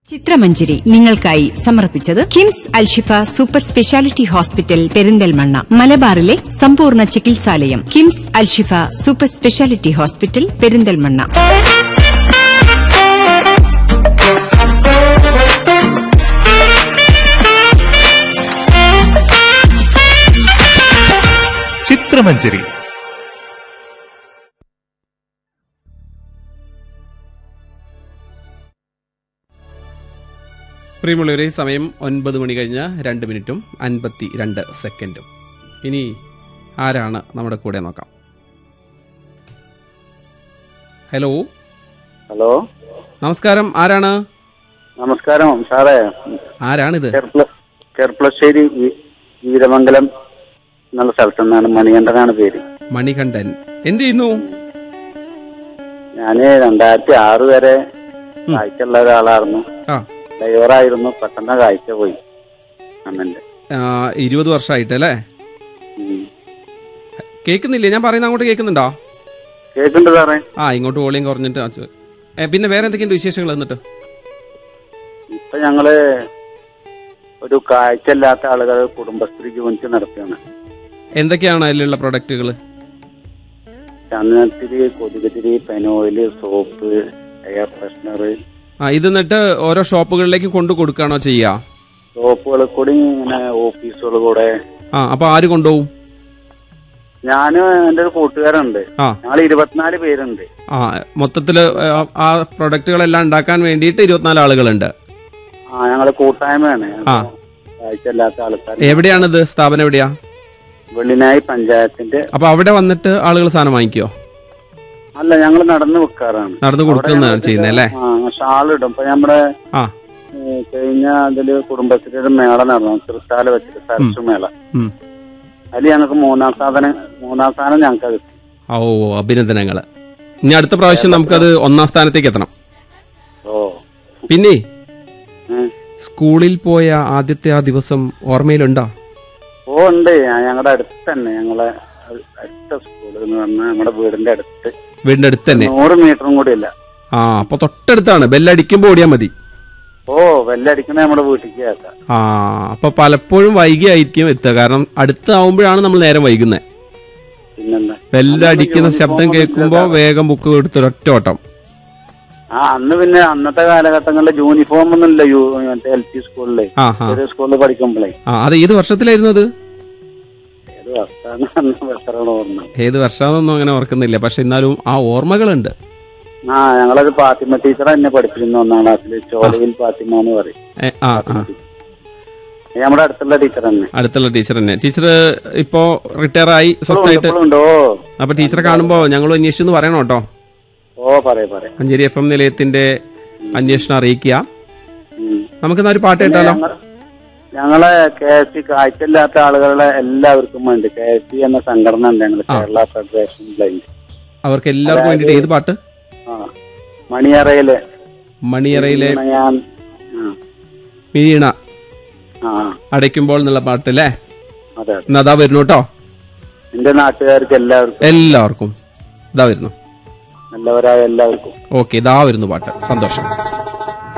ചിത്രമഞ്ജരി നിങ്ങൾക്കായി സമർപ്പിച്ചത് KIMS Alshifa super speciality hospital Perinthalmanna മലബാറിലെ സമ്പൂർണ്ണ ചികിത്സാലയം KIMS Alshifa super speciality hospital Perinthalmanna Chithramanjari പ്രിയമുള്ളവരെ സമയം ഒൻപത് മണി കഴിഞ്ഞ് രണ്ട് മിനിറ്റും അൻപത്തി രണ്ട് സെക്കൻഡും ഇനി ആരാണ് നമ്മുടെ കൂടെ നോക്കാം ഹലോ ഹലോ നമസ്കാരം ആരാണ് നമസ്കാരം സാറേ ആരാണിത് ചെർപ്പള ചെർപ്പളശ്ശേരി വീ- വീരമംഗലം എന്നുള്ള സ്ഥലത്തു നിന്നാണ് മണികണ്ഠനാണ് പേര് മണികണ്ഠൻ എന്ത് ചെയ്യുന്നു ഞാന് രണ്ടായിരത്തി ആറ് വരെ കാഴ്ചയുള്ള ഒരാളായിരുന്നു ആ ഡ്രൈവറായിരുന്നു പെട്ടെന്ന് കാഴ്ച പോയി അന്നെന്റെ ആ, ഇരുപത് വർഷമായിട്ട് അല്ലേ ഉം. കേൾക്കുന്നില്ലേ ഞാൻ പറയുന്ന അങ്ങോട്ട് കേൾക്കുന്നുണ്ടോ കേക്കുണ്ട് സാറേ ആ ഇങ്ങോട്ട് വോളിയം കുറഞ്ഞിട്ട് ആ ചോ- ഏ, പിന്നെ വേറെ എന്തൊക്കെയുണ്ട് വിശേഷങ്ങൾ എന്നിട്ട് ഇപ്പൊ ഞങ്ങള് ഒരു കാഴ്ചയില്ലാത്ത ആളുകൾ കുടുംബശ്രീ യൂണിറ്റ് നടത്തുകയാണ് എന്തൊക്കെയാണ് അതിലുള്ള പ്രൊഡക്റ്റുകൾ ചന്ദനത്തിരി കൊതുകുതിരി പെനോയില് സോപ്പ് എയർ ഫ്രഷ്നർ ആ ഇത് എന്നിട്ട് ഓരോ ഷോപ്പുകളിലേക്ക് കൊണ്ടു കൊടുക്കുകയാണോ ചെയ്യുക സോപ്പുകൾ കൂടി ഇങ്ങനെ ഓഫീസുകൾ കൂടെ ആ അപ്പൊ ആര് കൊണ്ടുപോകും ഞാനും എന്റെ ഒരു കൂട്ടുകാരുണ്ട് ആ ഞങ്ങൾ ഇരുപത്തിനാല് പേരുണ്ട് ആ മൊത്തത്തില് ആ- ആ പ്രൊഡക്റ്റുകളെല്ലാം ഉണ്ടാക്കാൻ വേണ്ടിയിട്ട് ഇരുപത്തിനാല് ആളുകളുണ്ട് ആ ഞങ്ങള് കൂട്ടായ്മയാണ് ആ. കാഴ്ചയില്ലാത്ത ആൾക്കാർ എവിടെയാണിത് സ്ഥാപനം എവിടെയാ വെള്ളിനായി പഞ്ചായത്തിന്റെ അപ്പൊ അവിടെ വന്നിട്ട് ആളുകൾ സാധനം വാങ്ങിക്കോ അല്ല ഞങ്ങൾ നടന്നു വെക്കാറാണ് നടന്നു കൊടുക്കുന്നതാണ് ചെയ്യുന്നത് അല്ലേ ഷാളിടും ഇപ്പൊ നമ്മുടെ ആ ഏ, കഴിഞ്ഞ അതില് കുടുംബശ്രീയുടെ മേള നടന്നു തൃത്താല വെച്ചിട്ട് സരസു മേള ഉം. അതിൽ ഞങ്ങൾക്ക് മൂന്നാം സാധനം മൂന്നാം സ്ഥാനം ഞങ്ങൾക്ക് കിട്ടി ഓ അഭിനന്ദനങ്ങള് ഇനി അടുത്ത പ്രാവശ്യം നമുക്കത് ഒന്നാം സ്ഥാനത്തേക്ക് എത്തണം ഓ പിന്നെ ഉം. സ്കൂളിൽ പോയ ആദ്യത്തെ ആ ദിവസം ഓർമ്മയിലുണ്ടോ ഓ ഉണ്ട് ഞങ്ങളുടെ അടുത്ത് തന്നെ ഞങ്ങളെ അടുത്ത സ്കൂൾ എന്ന് പറഞ്ഞാൽ നമ്മുടെ വീടിന്റെ അടുത്ത് വീടിന്റെ അടുത്ത് തന്നെ നൂറ് മീറ്ററും കൂടി ഇല്ല ആ അപ്പൊ തൊട്ടടുത്താണ് ബെല്ലടിക്കുമ്പോ ഓടിയാ മതി ഓ വെല്ലടിക്കണ നമ്മുടെ വീട്ടിലേക്ക് കേൾക്കാം ആ അപ്പൊ പലപ്പോഴും വൈകിയായിരിക്കും എത്തുക കാരണം അടുത്താവുമ്പോഴാണ് നമ്മൾ നേരം വൈകുന്നത് പിന്നെന്താ ബെല്ലടിക്കുന്ന അന്ന് ശബ്ദം യൂണിഫോം കേൾക്കുമ്പോ ഒന്നും വേഗം ബുക്ക് എടുത്ത് ഒറ്റ ഓട്ടം ആ അന്ന് പിന്നെ അന്നത്തെ കാലഘട്ടങ്ങളിൽ യൂണിഫോം ഒന്നുമില്ല യു എൽ പി സ്കൂളില് ആ ആ ചെറിയ സ്കൂളിൽ പഠിക്കുമ്പോഴേ ആ അത് ഏത് വർഷത്തിലായിരുന്നു അത് ഏത് വർഷമാണ് അന്ന് വർഷമാണ് ഓർമ്മ ഏത് വർഷമാണെന്നൊന്നും അങ്ങനെ ഓർക്കുന്നില്ല പക്ഷെ എന്നാലും ആ ഓർമ്മകളുണ്ട് ആ ഞങ്ങളത് പാത്തിമ ടീച്ചർ എന്നെ പഠിപ്പിച്ചിരുന്നു ഒന്നാം ക്ലാസ്സിൽ ചോലയിൽ പാത്തിമ എന്ന് പറയും ഏ, ആ ആ ഇത് നമ്മുടെ അടുത്തുള്ള ടീച്ചർ തന്നെ അടുത്തുള്ള ടീച്ചർ തന്നെ ടീച്ചർ ഇപ്പോ റിട്ടയർ ആയി സ്വസ്ഥമായിട്ട് ഇപ്പോഴും ഉണ്ടോ അപ്പൊ ടീച്ചറെ കാണുമ്പോ ഞങ്ങൾ അന്വേഷിച്ചെന്ന് പറയണം കേട്ടോ ഓ പറയ പറയ മഞ്ചേരി എഫ് എം നിലയത്തിന്റെ അന്വേഷണം അറിയിക്കുക ഉം. നമുക്കെന്നാ ഒരു പാട്ട് കേട്ടാലോ ഞങ്ങ- ഞങ്ങളെ കെ എസ് സി കാഴ്ചയില്ലാത്ത ആളുകളെ എല്ലാവർക്കും വേണ്ടി കെ എസ് സി എന്ന സംഘടന ഉണ്ട് ഞങ്ങൾ ആ. കേരള ഫെഡറേഷൻ ബ്ലൈൻഡ് അവർക്ക് എല്ലാവർക്കും വേണ്ടിയിട്ട് ഏത് പാട്ട് ആ മണിയറയിലെ മണിയറയിലെ ഞാൻ ആ വീണ ആ അടയ്ക്കുമ്പോൾ എന്നുള്ള പാട്ട് അല്ലേ അതെ അതെ എന്നാ അതാ വരുന്നു കേട്ടോ എന്റെ നാട്ടുകാർക്ക് എല്ലാവർക്കും എല്ലാവർക്കും ഇതാ വരുന്നു നല്ലവരായ എല്ലാവർക്കും ഓക്കെ ഇതാ വരുന്നു പാട്ട് സന്തോഷം